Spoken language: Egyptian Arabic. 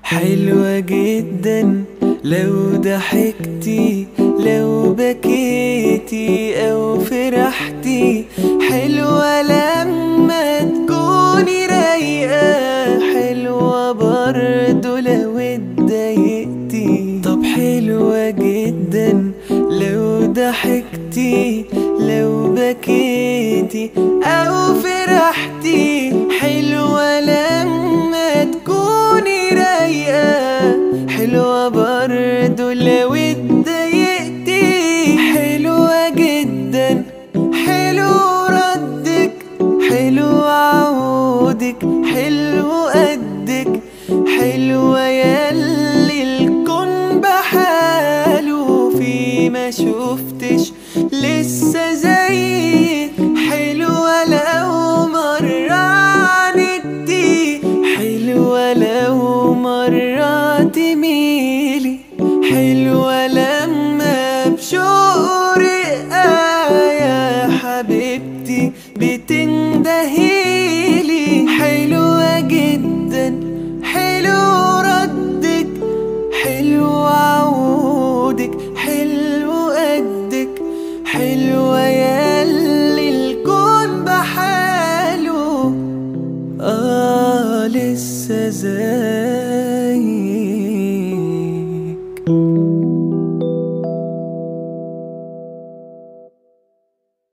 حلوة جدا لو ضحكتي لو بكيتي او فرحتي حلوة لما تكوني رايقة حلوة برضو لو اتضايقتي طب حلوة جدا لو ضحكتي لو بكيتي او فرحتي حلوة لما تكوني رايقة حلوة برضو لو اتضايقتي حلوة جدا حلو ردك حلو عودك حلو قدك حلوة ياللي الكون بحاله في ما شفتش لسه زيك حلوة لو مرة عندي حلوة لو مرة تميلي حلوة لما بشوق رقة يا حبيبتي بتندهيلي حلوة جدا حلو ردك حلو عودك حلو قدك حلوة ياللي الكون بحاله آه لسه زي